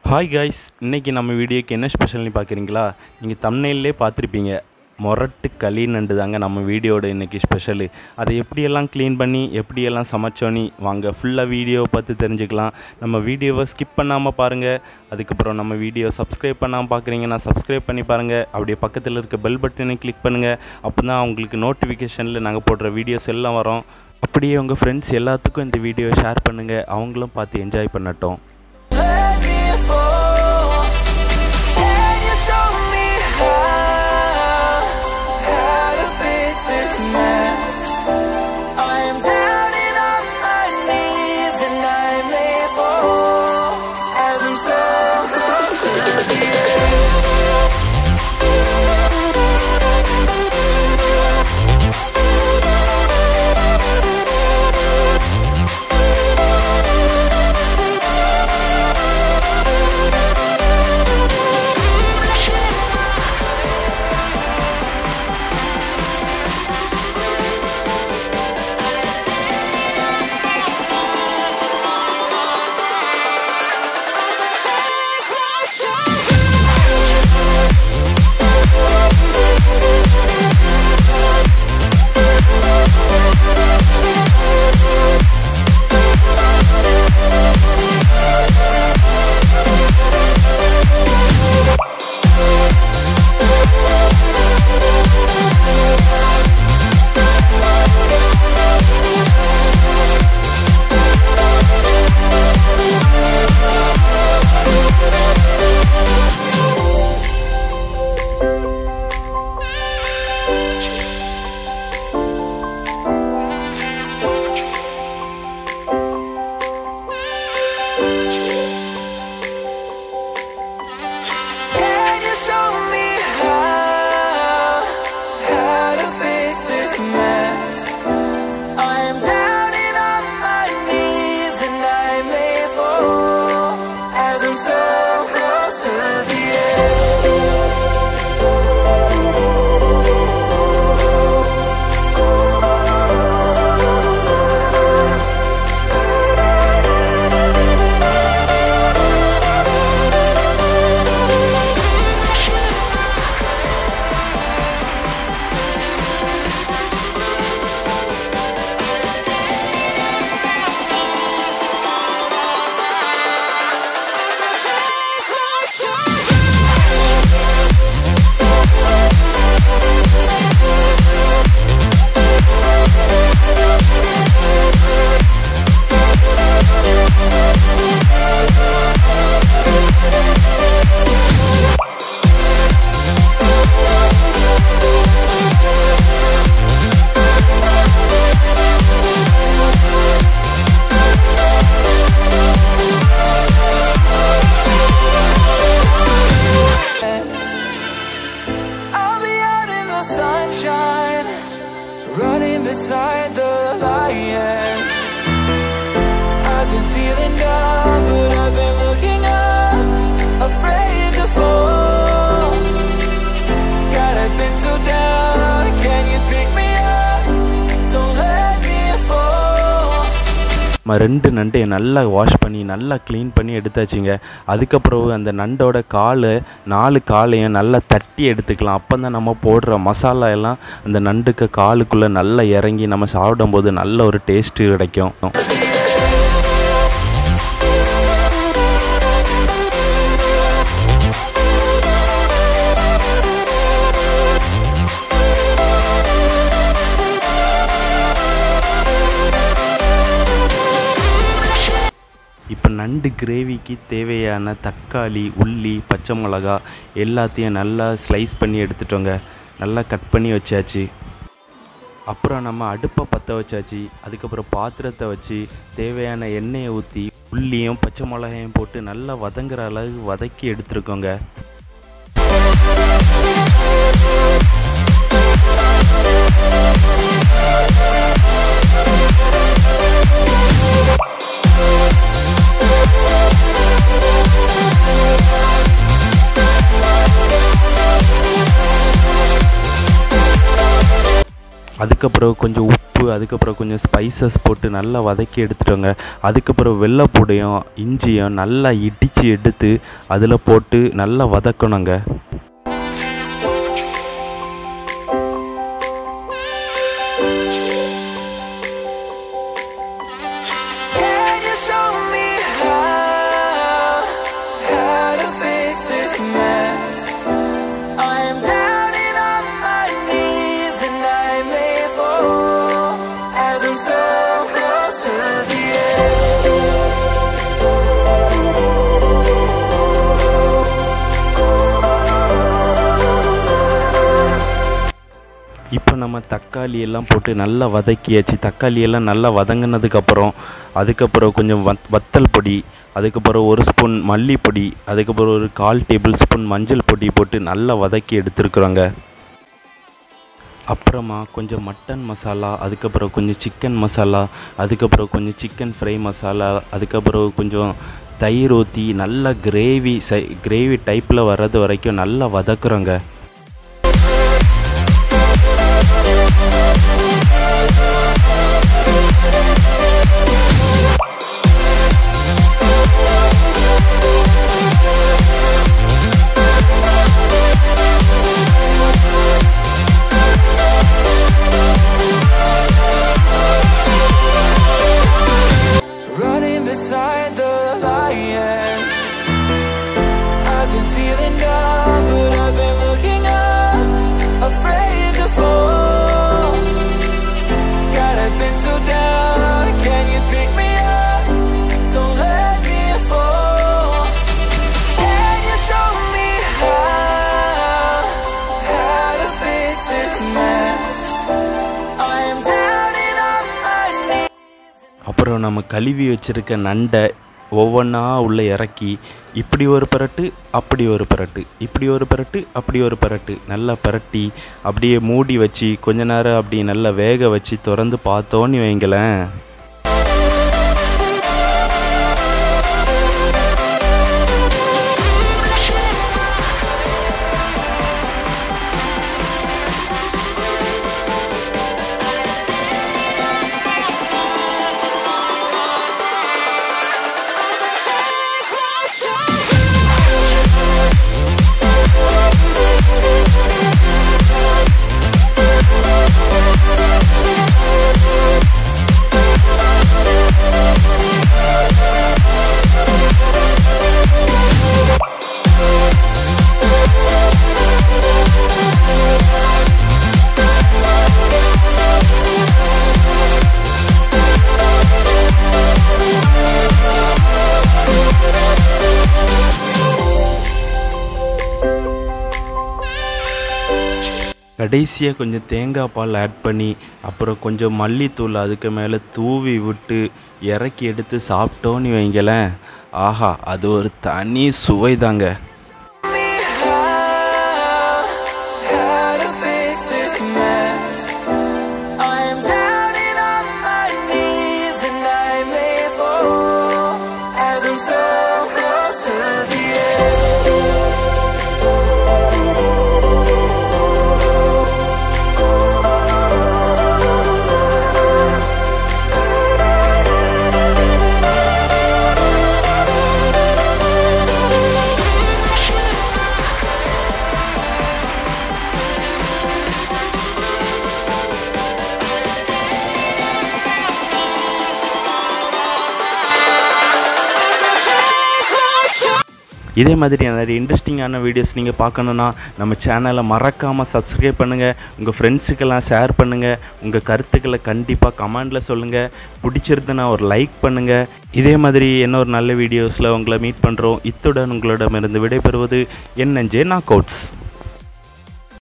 Hi guys இன்னைக்கு நம்ம வீடியோக்கு என்ன ஸ்பெஷல்னு பார்க்குறீங்களா நீங்கள் தம்னையிலே பார்த்துருப்பீங்க மொரட்டு களி நண்டு தாங்க நம்ம வீடியோட இன்றைக்கி ஸ்பெஷலு அதை எப்படியெல்லாம் க்ளீன் பண்ணி எப்படியெல்லாம் சமைச்சோன்னு வாங்க ஃபுல்லாக வீடியோவை பார்த்து தெரிஞ்சுக்கலாம் நம்ம வீடியோவை ஸ்கிப் பண்ணாமல் பாருங்கள் அதுக்கப்புறம் நம்ம வீடியோ சப்ஸ்கிரைப் பண்ணாமல் பார்க்குறீங்கன்னா சப்ஸ்கிரைப் பண்ணி பாருங்கள் அப்படியே பக்கத்தில் இருக்க பெல் பட்டனை கிளிக் பண்ணுங்கள் அப்போ தான் உங்களுக்கு நோட்டிஃபிகேஷனில் நாங்கள் போடுற வீடியோஸ் எல்லாம் வரும் அப்படியே உங்கள் ஃப்ரெண்ட்ஸ் எல்லாத்துக்கும் இந்த வீடியோவை ஷேர் பண்ணுங்கள் அவங்களும் பார்த்து என்ஜாய் பண்ணட்டும் Let me fall. Can you show me how, how to fix this mess? I am down and on my knees and I may fall as I'm so close to the edge. Can you show me how, how to fix this mess? I am down and on my knees and I may fall as I'm so close to the edge. I'll be out in the sunshine, running beside the lions. I've been feeling down, but I've been looking up, afraid to fall. God, I've been so down, can you pick me up? Don't let me fall. ம ரெண்டு நண்டையும் நல்லா wash பண்ணி நல்லா clean பண்ணி எடுத்தாச்சுங்க அதுக்கப்புறம் அந்த நண்டோட கால் நாலு காலையும் நல்லா தட்டி எடுத்துக்கலாம் அப்போ தான் நம்ம போடுற மசாலா எல்லாம் அந்த நண்டுக்கு காலுக்குள்ளே நல்லா இறங்கி நம்ம சாப்பிடும்போது நல்ல ஒரு டேஸ்ட்டு கிடைக்கும் இப்போ நண்டு கிரேவிக்கு தேவையான தக்காளி உள்ளி பச்சை மிளகா எல்லாத்தையும் நல்லா ஸ்லைஸ் பண்ணி எடுத்துட்டோங்க நல்லா கட் பண்ணி வச்சாச்சு அப்புறம் நம்ம அடுப்பை பற்ற வச்சாச்சு அதுக்கப்புறம் பாத்திரத்தை வச்சு தேவையான எண்ணெயை ஊற்றி உள்ளியும் பச்சை மிளகாயும் போட்டு நல்லா வதங்குற அளவு வதக்கி எடுத்துருக்கோங்க அதுக்கப்புறம் கொஞ்சம் உப்பு அதுக்கப்புறம் கொஞ்சம் ஸ்பைசஸ் போட்டு நல்லா வதக்கி எடுத்துட்டோங்க அதுக்கப்புறம் வெள்ளைப்பூடையும் இஞ்சியும் நல்லா இடித்து எடுத்து அதில் போட்டு நல்லா வதக்கணுங்க Can you show me how, how to fix this mess? I am down and on my knees and I may fall as I'm so close to the edge. இப்போ நம்ம தக்காளி எல்லாம் போட்டு நல்லா வதக்கியாச்சு தக்காளி எல்லாம் நல்லா வதங்கினதுக்கப்புறம் அதுக்கப்புறம் கொஞ்சம் வத் வத்தல் பொடி அதுக்கப்புறம் ஒரு ஸ்பூன் மல்லிப்பொடி அதுக்கப்புறம் ஒரு கால் டேபிள் ஸ்பூன் மஞ்சள் பொடி போட்டு நல்லா வதக்கி எடுத்துருக்குறோங்க அப்புறமா கொஞ்சம் மட்டன் மசாலா அதுக்கப்புறம் கொஞ்சம் சிக்கன் மசாலா அதுக்கப்புறம் கொஞ்சம் சிக்கன் ஃப்ரை மசாலா அதுக்கப்புறம் கொஞ்சம் தயிர் ஊற்றி நல்லா கிரேவி சை கிரேவி டைப்பில் வர்றது வரைக்கும் நல்லா வதக்குறோங்க Running beside the lions. I've been feeling down, but I've been looking up, afraid to fall. God, I've been so down. Can you pick me up? Don't let me fall. Can you show me how, how to fix this mess? I am down and on my knees. அப்புறம் நம்ம கழுவி வச்சிருக்க நண்டை ஒவ்வொன்றா உள்ளே இறக்கி இப்படி ஒரு பரட்டு அப்படி ஒரு பரட்டு இப்படி ஒரு பரட்டு அப்படி ஒரு பரட்டு நல்லா பரட்டி அப்படியே மூடி வச்சு கொஞ்ச நேரம் அப்படி நல்லா வேக வச்சு திறந்து பார்த்தோன்னு வைங்களேன் கடைசியாக கொஞ்சம் தேங்காய் பால் ஆட் பண்ணி அப்புறம் கொஞ்சம் மல்லித்தூள் அதுக்கு மேலே தூவி விட்டு இறக்கி எடுத்து சாப்பிட்டோன்னு வைங்களேன் ஆஹா அது ஒரு தனி சுவை தாங்க me how, how to fix this mess. I am down and on my knees and I may fall as I'm so close to the edge. இதே மாதிரி நிறைய இன்ட்ரெஸ்டிங்கான வீடியோஸ் நீங்கள் பார்க்கணுன்னா நம்ம சேனலை மறக்காமல் சப்ஸ்கிரைப் பண்ணுங்கள் உங்கள் ஃப்ரெண்ட்ஸுக்கெல்லாம் ஷேர் பண்ணுங்கள் உங்கள் கருத்துக்களை கண்டிப்பாக கமெண்டில் சொல்லுங்கள் பிடிச்சிருந்துன்னா ஒரு லைக் பண்ணுங்கள் இதே மாதிரி இன்னொரு நல்ல வீடியோஸில் உங்களை மீட் பண்ணுறோம் இத்துடன் உங்களிடமிருந்து விடைபெறுவது என்என்ஜே நாக் அவுட்ஸ்